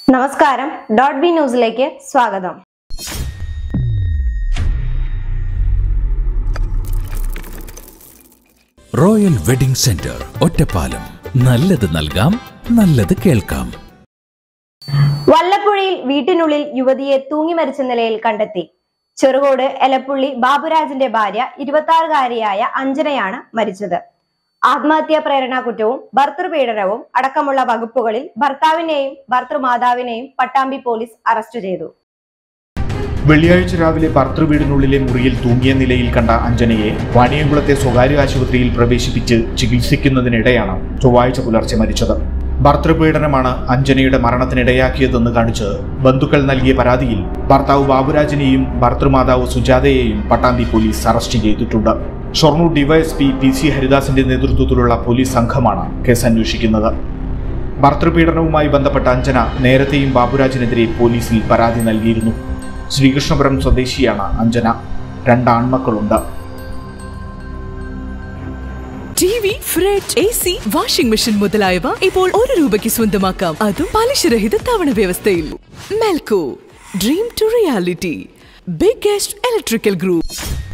നമസ്കാരം dot B ന്യൂസിലേക്ക് സ്വാഗതം റോയൽ വെഡിംഗ് സെന്റർ ഒറ്റപ്പാലം നല്ലത് നൽകാം നല്ലത് കേൾക്കാം വല്ലപ്പുഴയിൽ വീട്ടിനുള്ളിൽ യുവതിയെ തൂങ്ങി മരിച്ച നിലയിൽ കണ്ടെത്തി ചെറുകോട് എലപ്പുള്ളി ബാബുരാജിന്റെ ഭാര്യ ഇരുപത്തിയാറുകാരിയായ അഞ്ജനയാണ് മരിച്ചത് ആത്മഹത്യാ പ്രേരണാ കുറ്റവും ഭർത്തൃപീഡനവും അടക്കമുള്ള വകുപ്പുകളിൽ ഭർത്താവിനെയും ഭർത്തൃമാതാവിനെയും പട്ടാമ്പി പോലീസ് അറസ്റ്റ് ചെയ്തു വെള്ളിയാഴ്ച രാവിലെ ഭർത്തൃവീടിനുള്ളിലെ മുറിയിൽ തൂങ്ങിയ നിലയിൽ കണ്ട അഞ്ജനയെ വാണിയംകുളത്തെ സ്വകാര്യ ആശുപത്രിയിൽ പ്രവേശിപ്പിച്ച് ചികിത്സിക്കുന്നതിനിടെയാണ് ചൊവ്വാഴ്ച പുലർച്ചെ മരിച്ചത് ഭർത്തൃപീഡനമാണ് അഞ്ജനയുടെ മരണത്തിനിടയാക്കിയതെന്ന് കാണിച്ച് ബന്ധുക്കൾ നൽകിയ പരാതിയിൽ ഭർത്താവ് ബാബുരാജിനെയും ഭർത്തൃമാതാവ് സുജാതയെയും പട്ടാമ്പി പോലീസ് അറസ്റ്റ് ചെയ്തിട്ടുണ്ട് ഷൊർണൂർ ഡിവൈഎസ്പി പി സി ഹരിദാസിന്റെ നേതൃത്വത്തിലുള്ള പോലീസ് സംഘമാണ് കേസ് അന്വേഷിക്കുന്നത് ഭർത്തൃപീഡനവുമായി ബന്ധപ്പെട്ട അഞ്ജന നേരത്തെയും ബാബുരാജിനെതിരെ പോലീസിൽ പരാതി നൽകിയിരുന്നു ശ്രീകൃഷ്ണപുരം സ്വദേശിയാണ് അഞ്ജന രണ്ട് ആൺമക്കളുണ്ട് T V fridge A C washing machine മുതലായവ ഇപ്പോൾ ഒരു രൂപയ്ക്ക് സ്വന്തമാക്കാം അതും പലിശരഹിത തവണ വ്യവസ്ഥയിൽ Melco dream to reality biggest electrical group